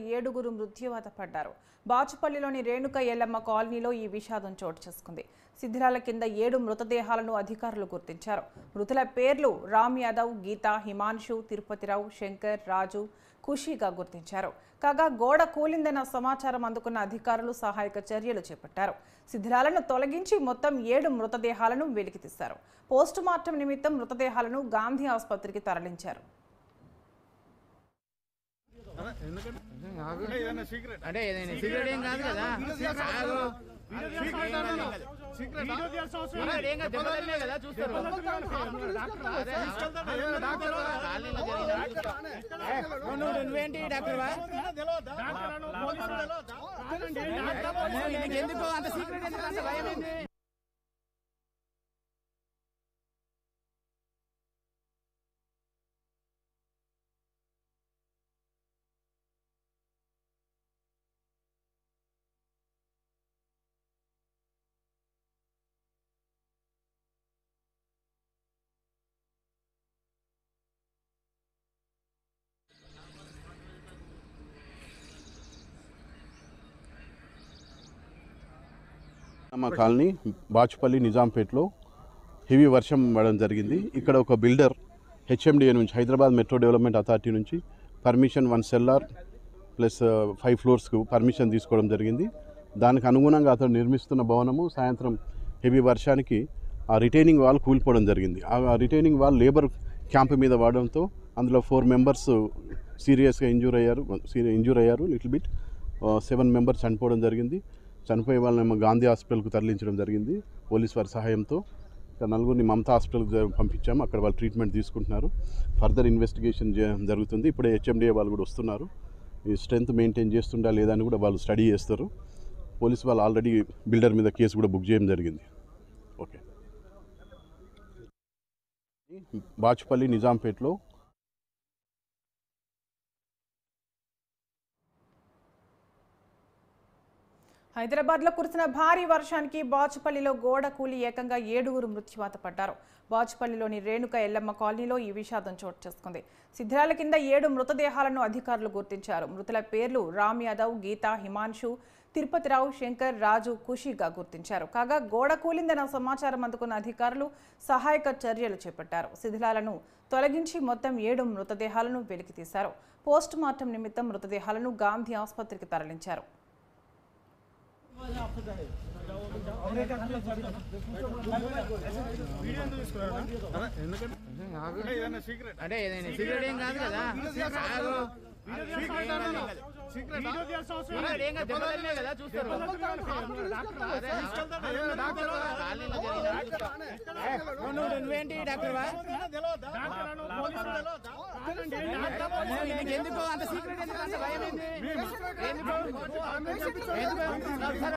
ఏడుగురు మృత్యువాత పడ్డారు బాచుపల్లిలోని రేణుక ఎల్లమ్మ కాలనీలో ఈ విషాదం చోటు చేసుకుంది శిథిలాల కింద ఏడు మృతదేహాలను అధికారులు గుర్తించారు మృతుల పేర్లు రామ్ యాదవ్ గీత హిమాంశు తిరుపతిరావు శంకర్ రాజు ఖుషీగా గుర్తించారు కాగా గోడ కూలిందన్న సమాచారం అందుకున్న అధికారులు సహాయక చర్యలు చేపట్టారు శిథిలాలను తొలగించి మొత్తం ఏడు మృతదేహాలను వెలికితీశారు పోస్టు మార్టం నిమిత్తం మృతదేహాలను గాంధీ ఆసుపత్రికి తరలించారు అంటే ఏదైనా సిగరెట్ ఏం కాదు కదా ఆగు. సిగరెట్ ఏం కాదు, దెబ్బ తగిలినాయి కదా చూస్తారు అదే. కాలనీలో జరిగిన చూస్తారు. ఏ, నువ్వు నువ్వేంటి డాక్టర్వా నీకు ఎందుకు అంత సీక్రెట్ ఎందుకు అంత భయం ఏంది మా కాలనీ బాచుపల్లి నిజాంపేట్లో హెవీ వర్షం పడడం జరిగింది ఇక్కడ ఒక బిల్డర్ హెచ్ఎండిఏ నుంచి హైదరాబాద్ మెట్రో డెవలప్మెంట్ అథారిటీ నుంచి permission one cellar plus five ఫ్లోర్స్కు పర్మిషన్ తీసుకోవడం జరిగింది దానికి అనుగుణంగా అతను నిర్మిస్తున్న భవనము సాయంత్రం హెవీ వర్షానికి ఆ రిటైనింగ్ వాల్ కూలిపోవడం జరిగింది ఆ రిటైనింగ్ వాల్ లేబర్ క్యాంప్ మీద వాడడంతో అందులో ఫోర్ మెంబర్స్ సీరియస్గా ఇంజూర్ అయ్యారు ఇంజూర్ అయ్యారు లిటిల్ బిట్ సెవెన్ మెంబర్స్ చనిపోవడం జరిగింది చనిపోయే వాళ్ళని గాంధీ హాస్పిటల్కు తరలించడం జరిగింది పోలీస్ వారి సహాయంతో ఇక నలుగురిని మమతా హాస్పిటల్కి జ- పంపించాము అక్కడ వాళ్ళు ట్రీట్మెంట్ తీసుకుంటున్నారు ఫర్దర్ ఇన్వెస్టిగేషన్ జ- జరుగుతుంది ఇప్పుడే హెచ్ఎండిఏ వాళ్ళు కూడా వస్తున్నారు ఈ స్ట్రెంత్ మెయింటైన్ చేస్తుండా లేదా అని కూడా వాళ్ళు స్టడీ చేస్తారు పోలీస్ వాళ్ళు ఆల్రెడీ బిల్డర్ మీద కేసు కూడా బుక్ చేయడం జరిగింది ఓకే బాచుపల్లి నిజాంపేట్లో హైదరాబాద్లో కురిసిన భారీ వర్షానికి బాచుపల్లిలో గోడ కూలి ఏకంగా ఏడుగురు మృత్యువాత పడ్డారు బాచుపల్లిలోని రేణుక ఎల్లమ్మ కాలనీలో ఈ విషాదం చోటు చేసుకుంది శిథిలాల కింద ఏడు మృతదేహాలను అధికారులు గుర్తించారు మృతుల పేర్లు రామ్ యాదవ్ గీత హిమాంశు తిరుపతిరావు శంకర్ రాజు ఖుషీగా గుర్తించారు కాగా గోడ కూలిందన్న సమాచారం అందుకున్న అధికారులు సహాయక చర్యలు చేపట్టారు శిథిలాలను తొలగించి మొత్తం ఏడు మృతదేహాలను వెలికితీశారు పోస్ట్ మార్టం నిమిత్తం మృతదేహాలను గాంధీ ఆసుపత్రికి తరలించారు ఆగు. అంటే ఏదైనా సిగరెట్ ఏం కాదు కదా ఆగు. సిగరెట్ ఏం కాదు, దెబ్బ తగిలినాయి కదా చూస్తారు అదే. కాలనీలో జరిగిన చూస్తారు. ఏ, నువ్వు నువ్వేంటి డాక్టర్వా నీకు ఎందుకు అంత సీక్రెట్ ఎందుకు అంత భయం ఏంది ఎందుకు ఎందుకు